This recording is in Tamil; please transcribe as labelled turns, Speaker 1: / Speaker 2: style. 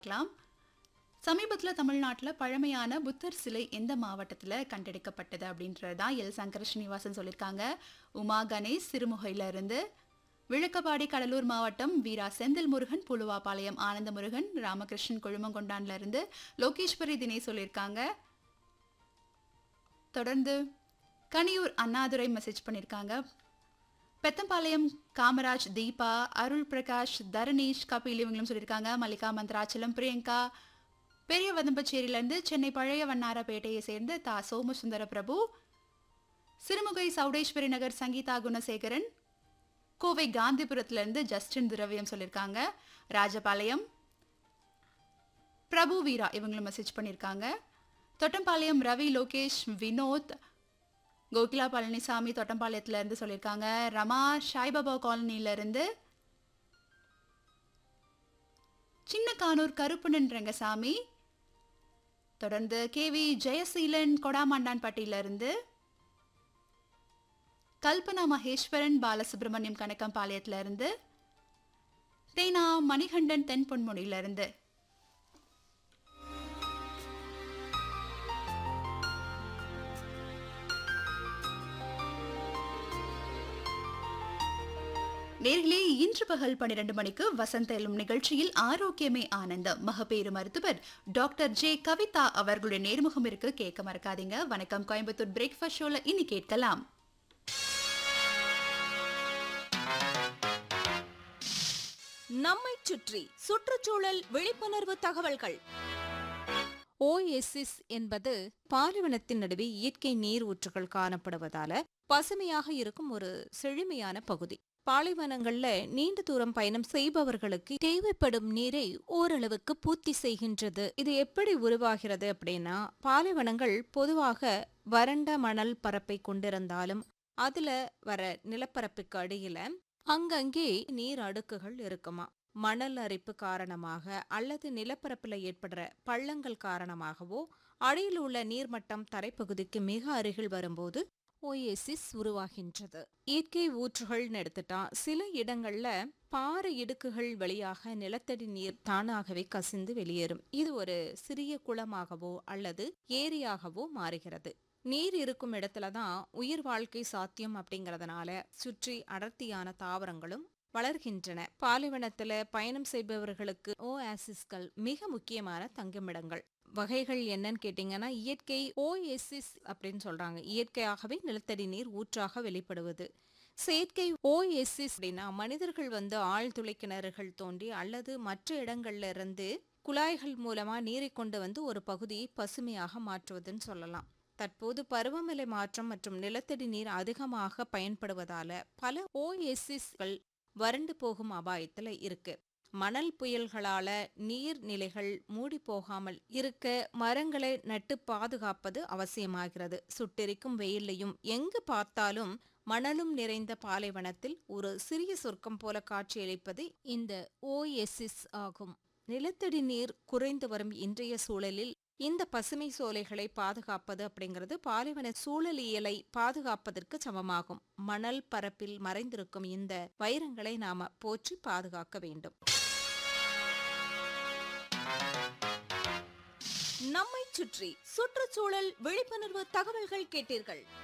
Speaker 1: பார்க்கலாம் சமீபத்தில் தமிழ்நாட்டில் பழமையான புத்தர் சிலை எந்த மாவட்டத்தில் கண்டெடுக்கப்பட்டது அப்படின்றது தான் எல் சங்கர ஸ்ரீனிவாசன் சொல்லியிருக்காங்க உமா கணேஷ் சிறுமுகையில இருந்து விழுக்கப்பாடி கடலூர் மாவட்டம் வீரா செந்தில் முருகன் புலுவாபாளையம் ஆனந்த முருகன் ராமகிருஷ்ணன் கொழுமங்கொண்டான்ல இருந்து லோகேஸ்வரி தினேஷ் சொல்லியிருக்காங்க தொடர்ந்து கனியூர் அண்ணாதுரை மெசேஜ் பண்ணியிருக்காங்க பெத்தம்பாளையம் காமராஜ் தீபா அருள் பிரகாஷ் தரணீஷ் கபில் இவங்களும் சொல்லியிருக்காங்க மல்லிகா மந்த்ராச்சலம் பிரியங்கா பெரிய வதம்பச்சேரியிலேருந்து சென்னை பழைய வண்ணாரப்பேட்டையை சேர்ந்த தா சோமசுந்தர பிரபு சிறுமுகை சௌடேஸ்வரி நகர் சங்கீதா குணசேகரன் கோவை காந்திபுரத்துலேருந்து ஜஸ்டின் திரவியம் சொல்லியிருக்காங்க ராஜபாளையம் பிரபு வீரா இவங்களும் மெசேஜ் பண்ணியிருக்காங்க தொட்டம்பாளையம் ரவி லோகேஷ் வினோத் கோகிலா பழனிசாமி தொட்டம்பாளையத்துல இருந்து சொல்லியிருக்காங்க ரமா சாய்பாபா காலனில இருந்து சின்னக்கானூர் கருப்பணன் ரங்கசாமி தொடர்ந்து கேவி ஜெயசீலன் கொடாமாண்டான்பட்டியில இருந்து கல்பனா மகேஸ்வரன் பாலசுப்ரமணியம் கணக்கம்பாளையத்துல இருந்து தேனா மணிகண்டன் தென்பொன்முடியில இருந்து நேர்களே இன்று பகல் பன்னிரண்டு மணிக்கு வசந்த எல்லும் நிகழ்ச்சியில் ஆரோக்கியமே ஆனந்தம் மகப்பேறு மருத்துவர் டாக்டர் ஜே கவிதா அவர்களுடைய நேர்முகம் இருக்கு கேட்க மறக்காதீங்க வணக்கம் கோயம்புத்தூர் பிரேக்ஃபாஸ்ட் ஷோல இனி கேட்கலாம்
Speaker 2: நம்மைச் சுற்றி சுற்றுச்சூழல் விழிப்புணர்வு தகவல்கள் ஓஎஸ்எஸ் என்பது பாலைவனத்தின் நடுவே இயற்கை நீர் ஊற்றுகள் காணப்படுவதால பசுமையாக இருக்கும் ஒரு செழுமையான பகுதி பாலைவனங்கள்ல நீண்ட தூரம் பயணம் செய்பவர்களுக்கு தேவைப்படும் நீரை ஓரளவுக்கு பூர்த்தி செய்கின்றது இது எப்படி உருவாகிறது அப்படின்னா பாலைவனங்கள் பொதுவாக வறண்ட மணல் பரப்பை கொண்டிருந்தாலும் அதுல வர நிலப்பரப்புக்கு அடியில அங்கங்கே நீர் அடுக்குகள் இருக்குமா மணல் அரிப்பு காரணமாக அல்லது நிலப்பரப்புல ஏற்படுற பள்ளங்கள் காரணமாகவோ அடியில் உள்ள நீர்மட்டம் தரைப்பகுதிக்கு மிக அருகில் வரும்போது ஓஏசிஸ் உருவாகின்றது இயற்கை ஊற்றுகள்னு எடுத்துட்டா சில இடங்கள்ல பாறை இடுக்குகள் வழியாக நிலத்தடி நீர் தானாகவே கசிந்து வெளியேறும் இது ஒரு சிறிய குளமாகவோ அல்லது ஏரியாகவோ மாறுகிறது நீர் இருக்கும் இடத்துல தான் உயிர் வாழ்க்கை சாத்தியம் அப்படிங்கறதுனால சுற்றி அடர்த்தியான தாவரங்களும் வளர்கின்றன பாலைவனத்துல பயணம் செய்பவர்களுக்கு ஓஆசிஸ்கள் மிக முக்கியமான தங்குமிடங்கள் வகைகள் என்னன்னு கேட்டீங்கன்னா இயற்கை ஓஎஸ்எஸ் அப்படின்னு சொல்றாங்க இயற்கையாகவே நிலத்தடி நீர் ஊற்றாக வெளிப்படுவது செயற்கை ஓஎஸ்எஸ் அப்படின்னா மனிதர்கள் வந்து ஆழ்துளை கிணறுகள் தோண்டி அல்லது மற்ற இடங்கள்ல இருந்து குழாய்கள் மூலமா நீரை கொண்டு வந்து ஒரு பகுதியை பசுமையாக மாற்றுவதுன்னு சொல்லலாம் தற்போது பருவநிலை மாற்றம் மற்றும் நிலத்தடி நீர் அதிகமாக பயன்படுவதால பல ஓஎஸ்எஸ்கள் வறண்டு போகும் அபாயத்துல இருக்கு மணல் புயல்களால நீர்நிலைகள் மூடி போகாமல் இருக்க மரங்களை நட்டு பாதுகாப்பது அவசியமாகிறது சுட்டெரிக்கும் வெயிலையும் எங்கு பார்த்தாலும் மணலும் நிறைந்த பாலைவனத்தில் ஒரு சிறிய சொர்க்கம் போல காட்சியளிப்பது இந்த ஓஎஸ்எஸ் ஆகும் நிலத்தடி நீர் குறைந்து வரும் இன்றைய சூழலில் இந்த பசுமை சோலைகளை பாதுகாப்பது அப்படிங்கிறது பாலைவன சூழலியலை பாதுகாப்பதற்கு சமமாகும் மணல் பரப்பில் மறைந்திருக்கும் இந்த வைரங்களை நாம போற்றி பாதுகாக்க வேண்டும் நம்மை சுற்றி சுற்றுச்சூழல் விழிப்புணர்வு தகவல்கள் கேட்டீர்கள்